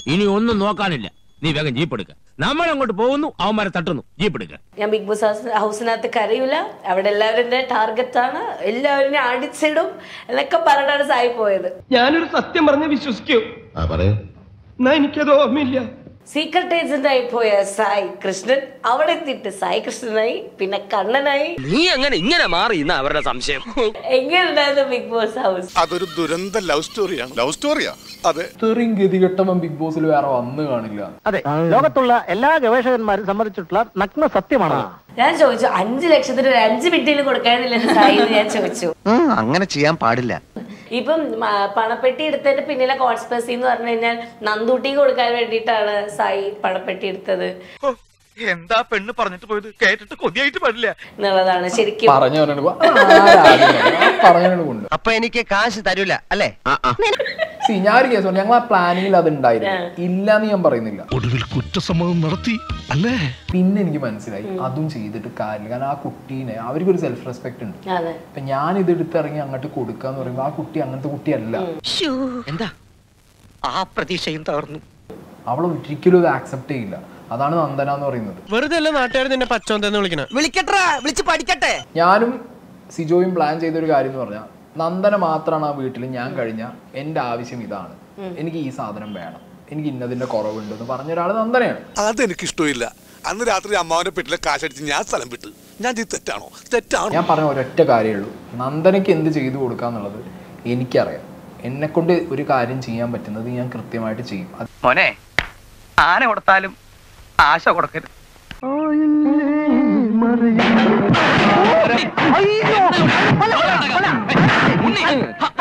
ഇനി ഒന്നും നോക്കാനില്ല നീ വേഗം ജീപ്പ് എടുക്ക നമ്മൾ അങ്ങോട്ട് പോകുന്നു അവന്മാരെ തട്ടുന്നു ജീപ്പ് എടുക്ക ഞാൻ ബിഗ് ബോസ് ഹൗസ് ഹൗസിനകത്ത് കരയൂല അവിടെ എല്ലാവരും എന്റെ ടാർഗറ്റാണ് എല്ലാവരും അടിച്ചിടും എന്നൊക്കെ പറഞ്ഞിട്ടാണ് സായി പോയത് ഞാനൊരു സത്യം പറഞ്ഞ് വിശ്വസിക്കൂ എന്നാ എനിക്കത് ഓർമ്മയില്ല സീക്രട്ട് ഏജന്റ് ആയി പോയ സായി കൃഷ്ണൻ അവിടെ എത്തിയിട്ട് സായി കൃഷ്ണനായി പിന്നെ കണ്ണനായി നീ അങ്ങനെ ഇങ്ങനെ മാറി എന്നാ അവരുടെ സംശയം എങ്ങനെയുണ്ടായിരുന്നു ബിഗ് ബോസ് ഹൗസ് അതൊരു ദുരന്ത ലവ് സ്റ്റോറിയാണ് ലവ് സ്റ്റോറിയാ അതെ ഇത്രയും ഗതികെട്ടവൻ ബിഗ് ബോസിൽ വേറെ വന്ന് കാണില്ല അതെ ലോകത്തുള്ള എല്ലാ ഗവേഷകന്മാരും സമ്മതിച്ചിട്ടുള്ള നഗ്ന സത്യമാണ് ഞാൻ ചോദിച്ചു അഞ്ചു ലക്ഷത്തിന് ഒരു അഞ്ച് മിനിറ്റിൽ കൊടുക്കാനില്ല സായി എന്ന് ഞാൻ ചോദിച്ചു അങ്ങനെ ചെയ്യാൻ പാടില്ല ഇപ്പം മ, പണപ്പെട്ടി എടുത്തതിന്റെ പിന്നിലെ കോൺസ്പെസി എന്ന് പറഞ്ഞു കഴിഞ്ഞാൽ നന്ദൂട്ടി കൊടുക്കാൻ വേണ്ടിയിട്ടാണ് സായി പണപ്പെട്ടി എടുത്തത് എന്താ പെണ്ണ് പറഞ്ഞിട്ട് പോയത് കേട്ടിട്ട് കൊതിയായിട്ട് പാടില്ല എന്നുള്ളതാണ് ശരിക്കും പറഞ്ഞവനാണ് പറഞ്ഞവനാണ് കൊണ്ട് അപ്പൊ എനിക്ക് കാശ് തരൂല അല്ലേ സി ഞാൻ ഒരു കേസ് പറഞ്ഞു ഞങ്ങൾ ആ പ്ലാനിങ്ങിൽ അത് ഉണ്ടായിരുന്നു ഇല്ലാന്ന് ഞാൻ പറയുന്നില്ല ഒടുവിൽ കുറ്റസമ്മതം നടത്തി അല്ലേ പിന്നെ എനിക്ക് മനസ്സിലായി അതും ചെയ്തിട്ട് കാര്യമില്ല കാരണം ആ കുട്ടീനെ അവർക്കൊരു സെൽഫ് റെസ്പെക്ട് ഉണ്ട് അതെ ഇപ്പൊ ഞാൻ ഇത് എടുത്തിറങ്ങി അങ്ങോട്ട് കൊടുക്കാന്ന് പറയുമ്പോൾ ആ കുട്ടി അങ്ങനത്തെ കുട്ടിയല്ല എന്താ ആ പ്രതീക്ഷയും തകർന്നു അവൾ ഒരിക്കലും ഇത് ആക്സെപ്റ്റ് ചെയ്യില്ല അതാണ് നന്ദന എന്ന് പറയുന്നത് വെറുതെ അല്ല നാട്ടുകാർ നിന്നെ പച്ചോന്തെന്ന് വിളിക്കണ വിളിക്കട്ടെ വിളിച്ച് പഠിക്കട്ടെ ഞാനും സിജോയും പ്ലാൻ ചെയ്തൊരു കാര്യം എന്ന് പറഞ്ഞാൽ നന്ദന മാത്രമാണ് ആ വീട്ടിൽ ഞാൻ കഴിഞ്ഞ എൻ്റെ ആവശ്യം ഇതാണ് എനിക്ക് ഈ സാധനം വേണം എനിക്ക് ഇന്നതിന്റെ കുറവുണ്ട് എന്ന് പറഞ്ഞ ഒരാൾ നന്ദനയാണ് അതെനിക്ക് ഇഷ്ടമില്ല അന്ന് രാത്രി അമ്മാവന്റെ പെട്ടിലെ കാശടിച്ച് ഞാൻ സ്ഥലം വിട്ടു ഞാൻ ഇത് തെറ്റാണോ തെറ്റാണോ ഞാൻ പറഞ്ഞ ഒരൊറ്റ കാര്യമേ ഉള്ളൂ നന്ദനയ്ക്ക് എന്ത് ചെയ്തു കൊടുക്കാന്നുള്ളത് എനിക്കറിയാം എന്നെ കൊണ്ട് ഒരു കാര്യം ചെയ്യാൻ പറ്റുന്നത് ഞാൻ കൃത്യമായിട്ട് ചെയ്യും അത് മോനെ ആന കൊടുത്താലും ആശ കൊടുക്കരുത് അയ്യോ